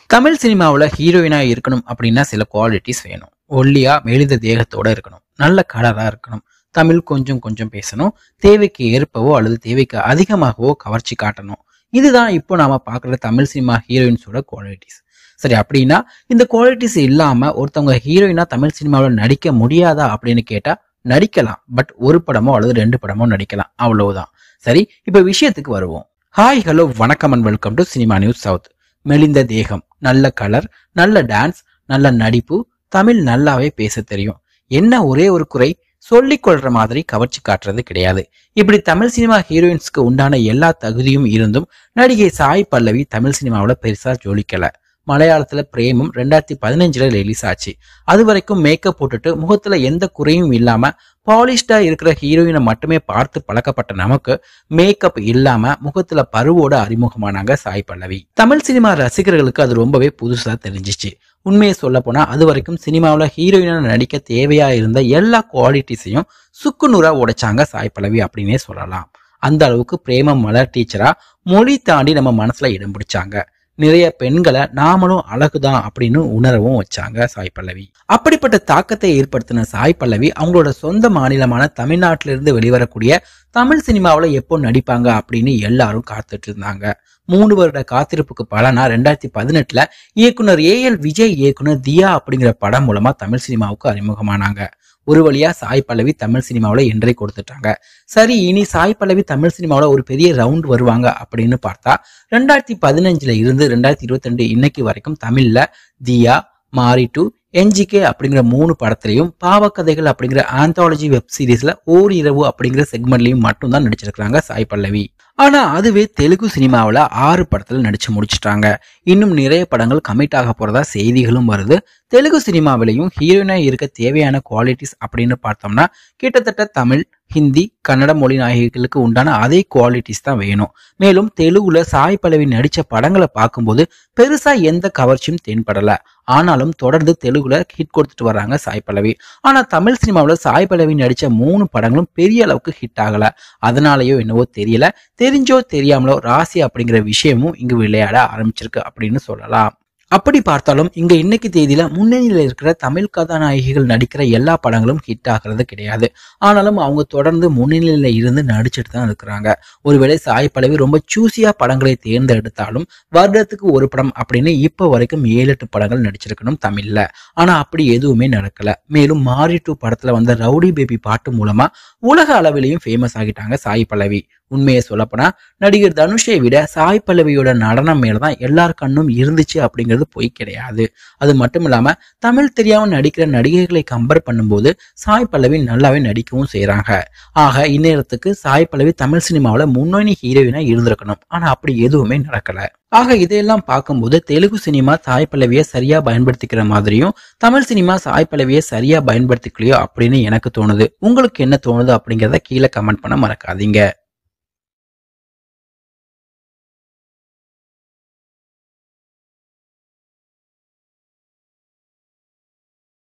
தமிழ் சினிமாவில் ஹீரோயினா இருக்கணும் அப்படின்னா சில குவாலிட்டிஸ் வேணும் ஒல்லியா மெலித தேகத்தோட இருக்கணும் நல்ல கலரா இருக்கணும் தமிழ் கொஞ்சம் கொஞ்சம் பேசணும் தேவைக்கு ஏற்பவோ அல்லது தேவைக்கு அதிகமாகவோ கவர்ச்சி காட்டணும் இதுதான் இப்போ நாம பார்க்குற தமிழ் சினிமா ஹீரோயின்ஸோட குவாலிட்டிஸ் சரி அப்படின்னா இந்த குவாலிட்டிஸ் இல்லாம ஒருத்தவங்க ஹீரோயினா தமிழ் சினிமாவில் நடிக்க முடியாதா அப்படின்னு கேட்டா நடிக்கலாம் பட் ஒரு படமோ அல்லது ரெண்டு படமோ நடிக்கலாம் அவ்வளவுதான் சரி இப்ப விஷயத்துக்கு வருவோம் ஹாய் ஹலோ வணக்கம் and welcome to cinema news south மெலிந்த தேகம் நல்ல கலர் நல்ல டான்ஸ் நல்ல நடிப்பு தமிழ் நல்லாவே பேச தெரியும் என்ன ஒரே ஒரு குறை சொல்லிக் கொள்ற மாதிரி கவர்ச்சி காட்டுறது கிடையாது இப்படி தமிழ் சினிமா ஹீரோயின்ஸ்க்கு உண்டான எல்லா தகுதியும் இருந்தும் நடிகை சாய் பல்லவி தமிழ் சினிமாவில் பெருசா ஜொலிக்கல மலையாளத்துல பிரேமம் ரெண்டாயிரத்தி பதினஞ்சுல ரிலீஸ் ஆச்சு அது வரைக்கும் மேக்கப் போட்டுட்டு முகத்துல எந்த குறையும் இல்லாம பாலிஷ்டா இருக்கிற ஹீரோயினை மட்டுமே பார்த்து பழக்கப்பட்ட நமக்கு மேக்கப் இல்லாம முகத்துல பருவோட அறிமுகமானாங்க சாய் பல்லவி தமிழ் சினிமா ரசிகர்களுக்கு அது ரொம்பவே புதுசா தெரிஞ்சிச்சு உண்மையை சொல்ல போனா அது வரைக்கும் சினிமாவில் ஹீரோயினா நடிக்க தேவையா இருந்த எல்லா குவாலிட்டிஸையும் சுக்குநூறா உடைச்சாங்க சாய் பல்லவி அப்படின்னே சொல்லலாம் அந்த அளவுக்கு பிரேமம் மலர் டீச்சரா மொழி தாண்டி நம்ம மனசுல இடம் பிடிச்சாங்க நிறைய பெண்களை நாமளும் அழகுதான் அப்படின்னு உணரவும் வச்சாங்க சாய் பல்லவி அப்படிப்பட்ட தாக்கத்தை ஏற்படுத்தின சாய் பல்லவி அவங்களோட சொந்த மாநிலமான தமிழ்நாட்டிலிருந்து வெளிவரக்கூடிய தமிழ் சினிமாவில் எப்போ நடிப்பாங்க அப்படின்னு எல்லாரும் காத்துட்டு இருந்தாங்க மூணு வருட காத்திருப்புக்கு பலனா ரெண்டாயிரத்தி பதினெட்டுல இயக்குனர் ஏ எல் விஜய் இயக்குனர் தியா அப்படிங்கிற படம் மூலமா தமிழ் சினிமாவுக்கு அறிமுகமானாங்க ஒரு வழியா சாய் பல்லவி தமிழ் சினிமாவில் என்ட்ரி கொடுத்துட்டாங்க சரி இனி சாய் பல்லவி தமிழ் சினிமாவில் ஒரு பெரிய ரவுண்ட் வருவாங்க அப்படின்னு பார்த்தா ரெண்டாயிரத்தி பதினஞ்சுல இருந்து ரெண்டாயிரத்தி இருபத்தி ரெண்டு இன்னைக்கு வரைக்கும் தமிழ்ல தியா மாரி டு என்ஜிகே அப்படிங்கிற மூணு படத்திலையும் பாவக்கதைகள் அப்படிங்கிற ஆந்தாலஜி வெப் சீரிஸ்ல ஓரிரவு அப்படிங்கிற செக்மெண்ட்லயும் மட்டும்தான் நடிச்சிருக்காங்க சாய் பல்லவி ஆனா அதுவே தெலுங்கு சினிமாவில் ஆறு படத்துல நடிச்சு முடிச்சிட்டாங்க இன்னும் நிறைய படங்கள் கமிட் ஆக போறதா செய்திகளும் வருது தெலுங்கு சினிமாவிலையும் ஹீரோயினா இருக்க தேவையான குவாலிட்டிஸ் அப்படின்னு பார்த்தோம்னா கிட்டத்தட்ட தமிழ் ஹிந்தி கன்னட மொழி நாயகிகளுக்கு உண்டான அதே குவாலிட்டிஸ் தான் வேணும் மேலும் தெலுங்குல சாய் பல்லவி நடிச்ச படங்களை பார்க்கும்போது பெருசா எந்த கவர்ச்சியும் தென்படல ஆனாலும் தொடர்ந்து தெலுங்குல ஹிட் கொடுத்துட்டு வர்றாங்க சாய் பல்லவி ஆனா தமிழ் சினிமாவில் சாய் பல்லவி நடிச்ச மூணு படங்களும் பெரிய அளவுக்கு ஹிட் ஆகல அதனாலயோ என்னவோ தெரியல தெரிஞ்சோ தெரியாமலோ ராசி அப்படிங்கிற விஷயமும் இங்கு விளையாட ஆரம்பிச்சிருக்கு அப்படின்னு சொல்லலாம் அப்படி பார்த்தாலும் இங்க இன்னைக்கு தேதியில முன்னணியில இருக்கிற தமிழ் கதாநாயகிகள் நடிக்கிற எல்லா படங்களும் ஹிட் ஆகிறது கிடையாது ஆனாலும் அவங்க தொடர்ந்து முன்னணியில இருந்து நடிச்சிட்டு தான் இருக்கிறாங்க ஒருவேளை சாய் பல்லவி ரொம்ப சூசியா படங்களை தேர்ந்தெடுத்தாலும் வருடத்துக்கு ஒரு படம் அப்படின்னு இப்ப வரைக்கும் ஏழு எட்டு படங்கள் நடிச்சிருக்கணும் தமிழ்ல ஆனா அப்படி எதுவுமே நடக்கல மேலும் மாரி டூ படத்துல வந்த ரவுடி பேபி பாட்டு மூலமா உலக அளவிலையும் ஃபேமஸ் ஆகிட்டாங்க சாய் பல்லவி உண்மையை சொல்லப்போனா நடிகர் தனுஷை விட சாய் பல்லவியோட நடனம் மேலதான் எல்லார் கண்ணும் இருந்துச்சு அப்படிங்கிறது பொய் கிடையாது அது மட்டும் இல்லாம தமிழ் தெரியாம நடிக்கிற நடிகைகளை கம்பேர் பண்ணும்போது சாய் பல்லவி நல்லாவே நடிக்கவும் செய்றாங்க ஆக இந்நேரத்துக்கு சாய் பல்லவி தமிழ் சினிமாவில் முன்னணி ஹீரோயினா இருந்திருக்கணும் ஆனா அப்படி எதுவுமே நடக்கல ஆக இதையெல்லாம் பார்க்கும்போது தெலுங்கு சினிமா சாய் பல்லவியை சரியா பயன்படுத்திக்கிற மாதிரியும் தமிழ் சினிமா சாய் பல்லவியை சரியா பயன்படுத்திக்கலையோ அப்படின்னு எனக்கு தோணுது உங்களுக்கு என்ன தோணுது அப்படிங்கிறத கீழே கமெண்ட் பண்ண மறக்காதீங்க